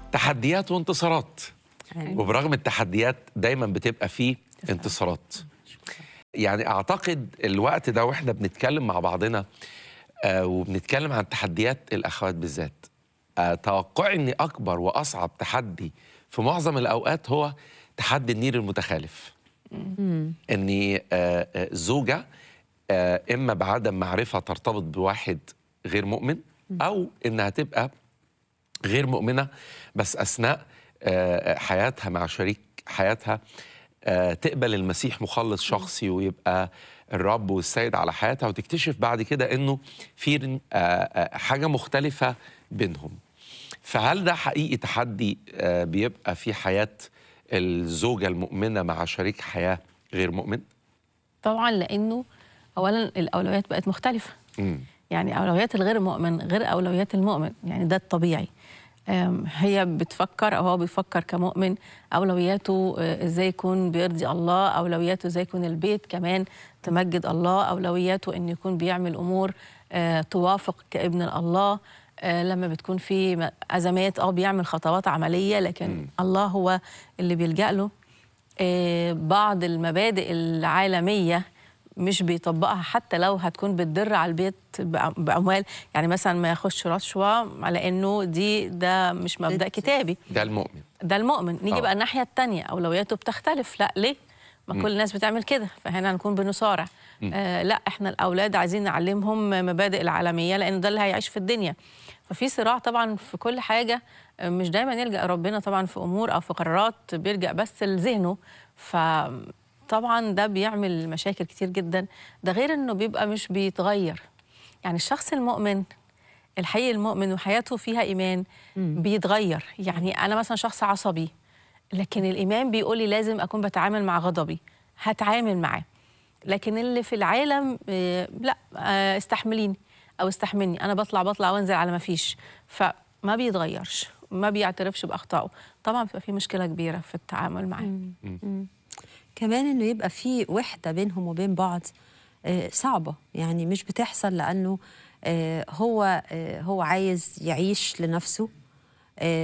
تحديات وانتصارات أيوة. وبرغم التحديات دايما بتبقى فيه انتصارات يعني اعتقد الوقت ده واحنا بنتكلم مع بعضنا آه وبنتكلم عن تحديات الاخوات بالذات آه توقعي ان اكبر واصعب تحدي في معظم الاوقات هو تحدي النير المتخالف ان آه آه زوجه آه اما بعدم معرفه ترتبط بواحد غير مؤمن او انها تبقى غير مؤمنه بس اثناء آه، حياتها مع شريك حياتها آه، تقبل المسيح مخلص شخصي ويبقى الرب والسيد على حياتها وتكتشف بعد كده انه في آه، آه، حاجه مختلفه بينهم فهل ده حقيقي تحدي آه، بيبقى في حياه الزوجه المؤمنه مع شريك حياه غير مؤمن؟ طبعا لانه اولا الاولويات بقت مختلفه مم. يعني اولويات الغير مؤمن غير اولويات المؤمن يعني ده الطبيعي أم، هي بتفكر او هو بيفكر كمؤمن اولوياته آه، ازاي يكون بيرضي الله اولوياته ازاي يكون البيت كمان تمجد الله اولوياته انه يكون بيعمل امور آه، توافق كابن الله آه، لما بتكون في م- ازمات اه بيعمل خطوات عمليه لكن الله هو اللي بيلجا له آه، بعض المبادئ العالميه مش بيطبقها حتى لو هتكون بتضر على البيت بأ- باموال يعني مثلا ما ياخدش رشوه على انه دي ده مش مبدا كتابي ده المؤمن ده المؤمن نيجي آه. بقى الناحيه الثانيه اولوياته بتختلف لا ليه ما كل الناس بتعمل كده فهنا نكون بنصارع آه لا احنا الاولاد عايزين نعلمهم مبادئ العالميه لانه ده اللي هيعيش في الدنيا ففي صراع طبعا في كل حاجه آه، مش دايما يلجا ربنا طبعا في امور او في قرارات بيلجا بس لذهنه فطبعا ده بيعمل مشاكل كتير جدا ده غير انه بيبقى مش بيتغير يعني الشخص المؤمن الحقيقي المؤمن وحياته فيها ايمان بيتغير يعني انا مثلا شخص عصبي لكن الايمان بيقول لي لازم اكون بتعامل مع غضبي هتعامل معاه لكن اللي في العالم آه، لا آه، استحمليني او استحملني انا بطلع بطلع وانزل على ما فيش فما بيتغيرش ما بيعترفش باخطائه طبعا بتبقى في مشكله كبيره في التعامل معاه كمان انه يبقى في وحده بينهم وبين بعض آه، صعبه يعني مش بتحصل لانه آه، هو آه، هو عايز يعيش لنفسه